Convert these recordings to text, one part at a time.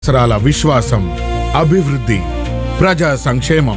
సంవత్సరాల విశ్వాసం అభివృద్ధి ప్రజా సంక్షేమం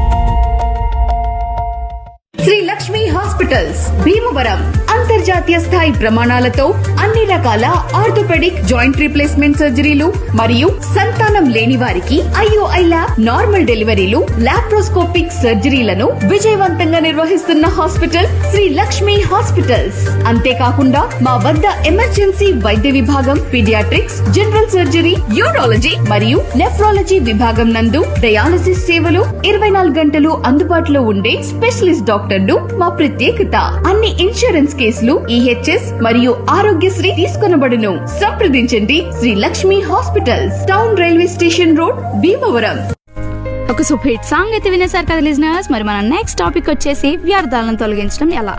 శ్రీ లక్ష్మి హాస్పిటల్స్ భీమవరం అంతర్జాతీయ స్థాయి ప్రమాణాలతో అన్ని రకాల ఆర్థోపెడిక్ జాయింట్ రీప్లేస్మెంట్ సర్జరీలు మరియు సంతానం లేని వారికి ఐఓఐ ల్యాబ్ నార్మల్ డెలివరీలు లాప్రోస్కోపిక్ సర్జరీలను విజయవంతంగా నిర్వహిస్తున్న హాస్పిటల్ శ్రీ లక్ష్మి హాస్పిటల్స్ అంతేకాకుండా మా వద్ద ఎమర్జెన్సీ వైద్య విభాగం పీడియాట్రిక్స్ జనరల్ సర్జరీ యూరాలజీ మరియు నెఫ్రాలజీ విభాగం నందు డయాలసిస్ సేవలు ఇరవై నాలుగు గంటలు అందుబాటులో ఉండే స్పెషలిస్ట్ డాక్టర్లు మా ప్రత్యేకత అన్ని ఇన్సూరెన్స్ కేసులు ఈహెచ్ఎస్ మరియు ఆరోగ్యశ్రీ తీసుకొనబడును సంప్రదించండి Sri Lakshmi hospitals town railway station road Bhimavaram ఒక సూపర్ హిట్ సాంగ్ అయితే వినేశారు కదా లిజనర్స్ మరి మన నెక్స్ట్ టాపిక్ వచ్చేసి వ్యర్థాలను తొలగించడం ఎలా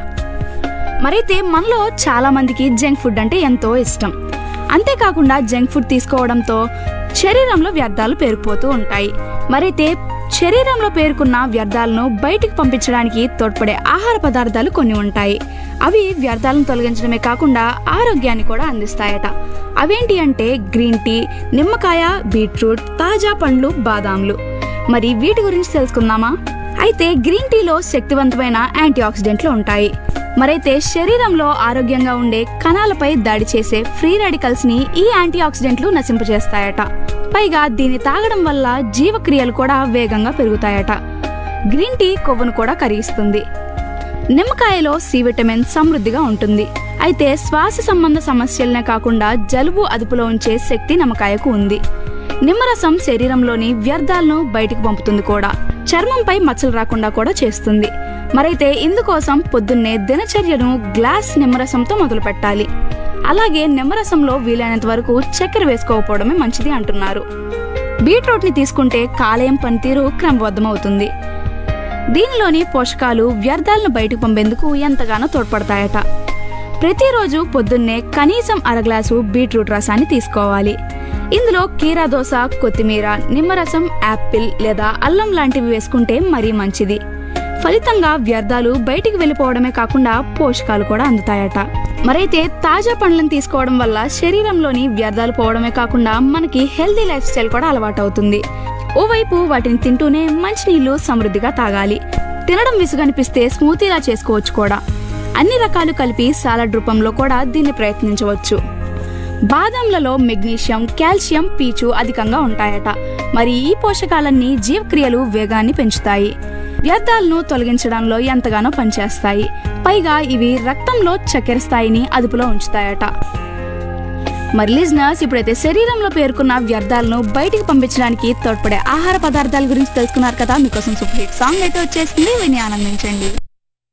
మరైతే మనలో చాలా మందికి జంక్ ఫుడ్ అంటే ఎంతో ఇష్టం అంతేకాకుండా జంక్ ఫుడ్ తీసుకోవడంతో శరీరంలో వ్యర్థాలు పేరుకుపోతూ ఉంటాయి మరైతే శరీరంలో పేరుకున్న వ్యర్థాలను బయటికి పంపించడానికి తోడ్పడే ఆహార పదార్థాలు కొన్ని ఉంటాయి అవి వ్యర్థాలను తొలగించడమే కాకుండా ఆరోగ్యాన్ని కూడా అందిస్తాయట అవేంటి అంటే గ్రీన్ టీ నిమ్మకాయ బీట్రూట్ తాజా పండ్లు బాదాంలు మరి వీటి గురించి తెలుసుకుందామా అయితే గ్రీన్ టీలో శక్తివంతమైన యాంటీ ఆక్సిడెంట్లు ఉంటాయి మరైతే శరీరంలో ఆరోగ్యంగా ఉండే కణాలపై దాడి చేసే ఫ్రీ రాడికల్స్ ని ఈ యాంటీ ఆక్సిడెంట్లు నశింపజేస్తాయట పైగా దీన్ని తాగడం వల్ల జీవక్రియలు కూడా వేగంగా పెరుగుతాయట గ్రీన్ టీ కొవ్వును కూడా కరిగిస్తుంది నిమ్మకాయలో సి విటమిన్ సమృద్ధిగా ఉంటుంది అయితే శ్వాస సంబంధ సమస్యలనే కాకుండా జలుబు అదుపులో ఉంచే శక్తి నిమ్మకాయకు ఉంది నిమ్మరసం శరీరంలోని వ్యర్థాలను బయటికి పంపుతుంది కూడా చర్మంపై మచ్చలు రాకుండా కూడా చేస్తుంది మరైతే ఇందుకోసం పొద్దున్నే దినచర్యను గ్లాస్ నిమ్మరసంతో మొదలు పెట్టాలి అలాగే నిమ్మరసంలో వీలైనంత వరకు చక్కెర వేసుకోకపోవడమే మంచిది అంటున్నారు బీట్రూట్ ని తీసుకుంటే కాలేయం పనితీరు క్రమబద్ధమవుతుంది దీనిలోని పోషకాలు వ్యర్థాలను బయటకు పంపేందుకు ఎంతగానో తోడ్పడతాయట ప్రతిరోజు పొద్దున్నే కనీసం అర గ్లాసు బీట్రూట్ రసాన్ని తీసుకోవాలి ఇందులో కీరా దోస కొత్తిమీర నిమ్మరసం యాపిల్ లేదా అల్లం లాంటివి వేసుకుంటే మరీ మంచిది ఫలితంగా వ్యర్థాలు బయటికి వెళ్ళిపోవడమే కాకుండా పోషకాలు కూడా అందుతాయట మరైతే తాజా పండ్లను తీసుకోవడం వల్ల శరీరంలోని వ్యర్థాలు పోవడమే కాకుండా మనకి హెల్దీ లైఫ్ స్టైల్ కూడా అలవాటవుతుంది ఓవైపు వాటిని తింటూనే మంచినీళ్లు సమృద్ధిగా తాగాలి తినడం విసుగనిపిస్తే స్మూతీలా చేసుకోవచ్చు కూడా అన్ని రకాలు కలిపి సాలడ్ రూపంలో కూడా దీన్ని ప్రయత్నించవచ్చు బాదంలలో మెగ్నీషియం కాల్షియం పీచు అధికంగా ఉంటాయట మరి ఈ పోషకాలన్నీ జీవక్రియలు వేగాన్ని పెంచుతాయి వ్యర్థాలను తొలగించడంలో ఎంతగానో పనిచేస్తాయి పైగా ఇవి రక్తంలో చక్కెర స్థాయిని అదుపులో ఉంచుతాయట మరి లిజనర్స్ ఇప్పుడైతే శరీరంలో పేర్కొన్న వ్యర్థాలను బయటికి పంపించడానికి తోడ్పడే ఆహార పదార్థాల గురించి తెలుసుకున్నారు కదా మీకోసం సూపర్ హిట్ సాంగ్ అయితే వచ్చేసింది విని ఆనందించండి